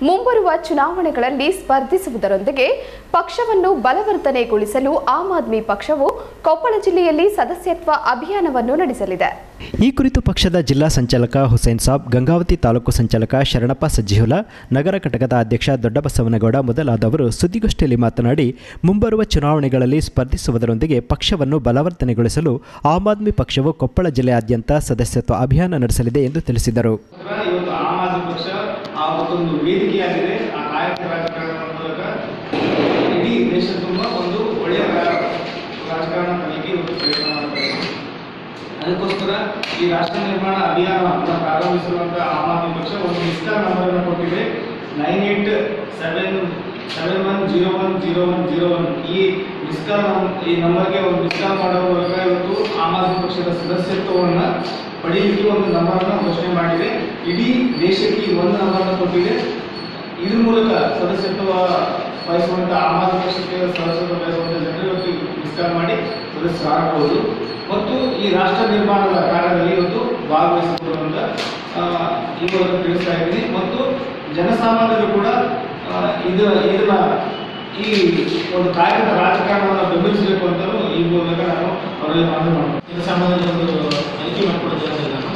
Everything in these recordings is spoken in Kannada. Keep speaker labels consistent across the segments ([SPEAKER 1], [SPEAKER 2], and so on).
[SPEAKER 1] ಮುಂಬರುವ ಚುನಾವಣೆಗಳಲ್ಲಿ ಸ್ಪರ್ಧಿಸುವುದರೊಂದಿಗೆ ಪಕ್ಷವನ್ನು ಬಲವರ್ಧನೆಗೊಳಿಸಲು ಆಮ್ ಆದ್ಮಿ ಪಕ್ಷವು ಕೊಪ್ಪಳ ಜಿಲ್ಲೆಯಲ್ಲಿ ಸದಸ್ಯತ್ವ ಅಭಿಯಾನವನ್ನು ನಡೆಸಲಿದೆ
[SPEAKER 2] ಈ ಕುರಿತು ಪಕ್ಷದ ಜಿಲ್ಲಾ ಸಂಚಾಲಕ ಹುಸೇನ್ ಸಾಬ್ ಗಂಗಾವತಿ ತಾಲೂಕು ಸಂಚಾಲಕ ಶರಣಪ್ಪ ಸಜ್ಜಿಹುಲ ನಗರ ಘಟಕದ ಅಧ್ಯಕ್ಷ ದೊಡ್ಡಬಸವನಗೌಡ ಮೊದಲಾದವರು ಸುದ್ದಿಗೋಷ್ಠಿಯಲ್ಲಿ ಮಾತನಾಡಿ ಮುಂಬರುವ ಚುನಾವಣೆಗಳಲ್ಲಿ ಸ್ಪರ್ಧಿಸುವುದರೊಂದಿಗೆ ಪಕ್ಷವನ್ನು ಬಲವರ್ಧನೆಗೊಳಿಸಲು ಆಮ್ ಆದ್ಮಿ ಪಕ್ಷವು ಕೊಪ್ಪಳ ಜಿಲ್ಲೆಯಾದ್ಯಂತ ಸದಸ್ಯತ್ವ ಅಭಿಯಾನ ನಡೆಸಲಿದೆ ಎಂದು ತಿಳಿಸಿದರು
[SPEAKER 3] ಇವತ್ತು ಆಮ್ ಆದ್ಮಿ ಪಕ್ಷ ಆ ಒಂದು ವೇದಿಕೆಯಾಗಿದೆ ಆ ಕಾಯಕ ರಾಜಕಾರಣದ ಮೂಲಕ ಇಡೀ ದೇಶ ತುಂಬ ಒಂದು ಒಳ್ಳೆಯ ರಾ- ರಾಜಕಾರಣ ತರಲಿಕ್ಕೆ ಇವತ್ತು ಪ್ರಯತ್ನ ಮಾಡ್ತಾ ಇದೆ ಅದಕ್ಕೋಸ್ಕರ ಈ ರಾಷ್ಟ್ರ ನಿರ್ಮಾಣ ಅಭಿಯಾನವನ್ನು ಪ್ರಾರಂಭಿಸಿರುವಂಥ ಆಮ್ ಆದ್ಮಿ ಪಕ್ಷ ಒಂದು ಮಿಸ್ಕಾಲ್ ನಂಬರ್ ಅನ್ನು ಕೊಟ್ಟಿದೆ nine eight seven seven one zero one zero one zero one ಈ ಮಿಸ್ಕಾಲ್ ಈ ನಂಬರ್ಗೆ ಒಂದು ಮಿಸ್ಕಾಲ್ ಮಾಡೋ ಮೂಲಕ ಇವತ್ತು ಆಮ್ ಆದ್ಮಿ ಪಕ್ಷದ ಸದಸ್ಯತ್ವವನ್ನು ಪಡೆಯಲಿಕ್ಕೆ ಒಂದು ನಂಬರನ್ನು ಘೋಷಣೆ ಮಾಡಿದೆ ಇಡೀ ದೇಶಕ್ಕೆ ಈ ಒಂದು ನಂಬರನ್ನು ಕೊಟ್ಟಿದೆ ಇದ್ರ ಮೂಲಕ ಸದಸ್ಯತ್ವ ಬಯಸುವಂತ ಆಮ್ ಆದ್ಮಿ ಪಕ್ಷಕ್ಕೆ ಸದಸ್ಯತ್ವ ಬಯಸುವಂತ ಜನರು ಇವತ್ತು ಮಿಸ್ಕಾಲ್ ಮಾಡಿ ಸದಸ್ಯರಾಗಬಹುದು ಮತ್ತು ಈ ರಾಷ್ಟ್ರ ನಿರ್ಮಾಣದ ಕಾರ್ಯದಲ್ಲಿ ಇವತ್ತು ಭಾಗವಹಿಸಿಕೊಳ್ಳುವಂತ ಆ, ಈ ಮೂಲಕ ತಿಳಿಸ್ತಾ ಇದ್ದೀನಿ ಮತ್ತು ಜನಸಾಮಾನ್ಯರು ಕೂಡ ಆ, ಇದು ಇದನ್ನ ಈ ಒಂದು ಕಾಯಕದ ರಾಜಕಾರಣವನ್ನು ಬೆಂಬಲಿಸಬೇಕು ಅಂತ ಈ ಮೂಲಕ ನಾನು ಅವರಲ್ಲಿ ಮನವಿ ಮಾಡ್ತೀನಿ
[SPEAKER 4] ಜನಸಾಮಾನ್ಯರ ಒಂದು ಅರಿಕೆ ಮಾಡಿಕೊಡೋದಿಲ್ಲ ನಾನು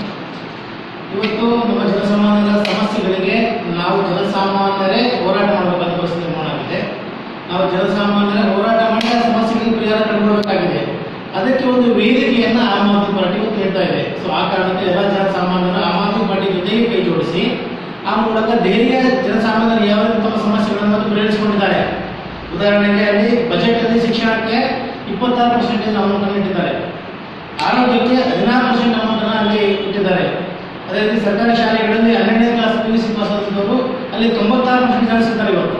[SPEAKER 4] ಇವತ್ತು ನಮ್ಮ ಜನಸಾಮಾನ್ಯರ ಸಮಸ್ಯೆಗಳಿಗೆ ನಾವು ಜನಸಾಮಾನ್ಯರೇ ಹೋರಾಟ ಮಾಡಬೇಕಾದ ಪರಿಸ್ಥಿತಿ ನಿರ್ಮಾಣ ಆಗಿದೆ ನಾವು ಜನಸಾಮಾನ್ಯರ ಹೋರಾಟ ಮಾಡಿ ಆ ಸಮಸ್ಯೆಗಳಿಗೆ ಪರಿಹಾರ ಕಂಡುಕೊಳ್ಬೇಕಾಗಿದೆ ಅದಕ್ಕೆ ಒಂದು ವೇದಿಕೆಯನ್ನ ಆಮ್ ಆದ್ಮಿ ಪಾರ್ಟಿ ಇವತ್ತು ನೀಡ್ತಾ ಇದೆ ಸೊ ಆ ಕಾರಣಕ್ಕೆ ಎಲ್ಲ ಜನಸಾಮಾನ್ಯರು ಆಮ್ ಆದ್ಮಿ ಪಾರ್ಟಿ ಜೊತೆಗೆ ಕೈ ಜೋಡಿಸಿ ಆ ಮೂಲಕ ದೆಹಲಿಯ ಜನಸಾಮಾನ್ಯರು ಯಾವ ರೀತಿ ತಮ್ಮ ಸಮಸ್ಯೆಗಳನ್ನು ಪರಿಹರಿಸಿಕೊಂಡಿದ್ದಾರೆ ಉದಾಹರಣೆಗೆ ಅಲ್ಲಿ ಬಜೆಟ್ ಅಲ್ಲಿ ಶಿಕ್ಷಣಕ್ಕೆ ಇಪ್ಪತ್ತಾರು ಪರ್ಸೆಂಟೇಜ್ ಅಮೌಂಟ್ ಇಟ್ಟಿದ್ದಾರೆ ಆರೋಗ್ಯಕ್ಕೆ ಹದಿನಾರು ಪರ್ಸೆಂಟ್ ಅಮೌಂಟ್ ಅಲ್ಲಿ ಇಟ್ಟಿದ್ದಾರೆ ಅದೇ ರೀತಿ ಸರ್ಕಾರಿ ಶಾಲೆಗಳಲ್ಲಿ ಹನ್ನೆರಡನೇ class P U C pass ಆದವರು ಅಲ್ಲಿ ತೊಂಬತ್ತಾರು ಪರ್ಸೆಂಟ್ ಕಳಿಸಿದ್ದಾರೆ ಇವತ್ತು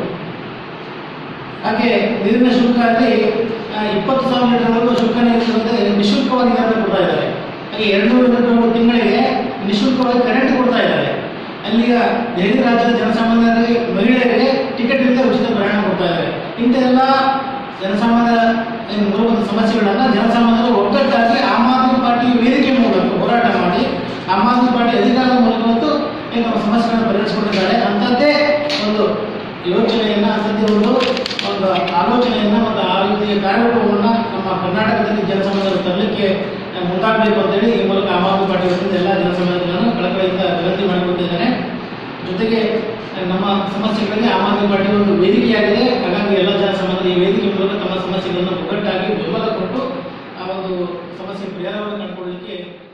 [SPEAKER 4] ಹಾಗೆ ನೀರಿನ ಶುಲ್ಕ ಅಲ್ಲಿ ಆ, ಇಪ್ಪತ್ತು ಸಾವಿರ ಲೀಟರ್ವರೆಗೂ ಶುಲ್ಕ ನೀರಿನಂತೆ ನಿಶುಲ್ಕವಾಗಿ ನೀರನ್ನು ಕೊಡ್ತಾ ಇದ್ದಾರೆ ಹಾಗೆ ಎರಡುನೂರು ಲೀಟರ್ ತಿಂಗಳಿಗೆ ನಿಶುಲ್ಕವಾಗಿ ಕರೆಂಟ್ ಕೊಡ್ತಾ ಇದ್ದಾರೆ ಅಲ್ಲಿಗ ದೆಹಲಿ ರಾಜ್ಯದ ಜನಸಾಮಾನ್ಯರಿಗೆ ಮಹಿಳೆಯರಿಗೆ ಟಿಕೆಟ್ ಇಲ್ಲದೆ ಉಚಿತ ಪ್ರಯಾಣ ಕೊಡ್ತಾ ಇದ್ದಾರೆ ಇಂಥೆಲ್ಲ ಜನಸಾಮಾನ್ಯರ ಏನು ಮೂಲಭೂತ ಸಮಸ್ಯೆಗಳನ್ನ ಜನಸಾಮಾನ್ಯರು ಒಗ್ಗಟ್ಟಾಗಿ ಆಮ್ ಆದ್ಮಿ ಪಾರ್ಟಿ ವೇದಿಕೆ ಮೂಲಕ ಹೋರಾಟ ಮಾಡಿ ಆಮ್ ಆದ್ಮಿ ಪಾರ್ಟಿ ಅಧಿಕಾರದ ಮೂಲಕ ಹೊತ್ತು ಏನು ನಮ್ಮ ಸಮಸ್ಯೆಗಳನ್ನು ಪರಿಹರಿಸಿಕೊಂಡಿದ್ದಾರೆ ಅಂಥದ್ದೇ ಒಂದು ಯೋಚನೆಯನ್ನ ಅಂಥದ್ದೇ ಒಂದು ಒಂದು ಆಲೋಚನೆಯನ್ನ ಮತ್ತು ಆ ರೀತಿಯ ಕಾರ್ಯಕ್ರಮವನ್ನು ನಮ್ಮ ಕರ್ನಾಟಕದಲ್ಲಿ ಜನಸಾಮಾನ್ಯರು ತರಲಿಕ್ಕೆ ಮುಂದಾಗಬೇಕು ಅಂತೇಳಿ ಈ ಮೂಲಕ ಆಮ್ ಆದ್ಮಿ ಪಾರ್ಟಿ ವತಿಯಿಂದ ಎಲ್ಲ ಜನಸಾಮಾನ್ಯರನ್ನು ಕಳಕಳಿಯಿಂದ ವಿನಂತಿ ಮಾಡಿಕೊಟ್ಟಿದ್ದೇನೆ ಜೊತೆಗೆ ನಮ್ಮ ಸಮಸ್ಯೆಗಳಿಗೆ ಆಮ್ ಆದ್ಮಿ ಪಾರ್ಟಿ ಒಂದು ವೇದಿಕೆಯಾಗಿದೆ ಹಾಗಾಗಿ ಎಲ್ಲ ಜನಸಾಮಾನ್ಯರು ಈ ವೇದಿಕೆ ಮೂಲಕ ತಮ್ಮ ಸಮಸ್ಯೆಗಳನ್ನು ಒಗ್ಗಟ್ಟಾಗಿ ಬೆಂಬಲ ಕೊಟ್ಟು ಆ ಒಂದು ಸಮಸ್ಯೆ ಪರಿಹಾರವನ್ನು ಕಂಡುಕೊಳ್ಳಲಿಕ್ಕೆ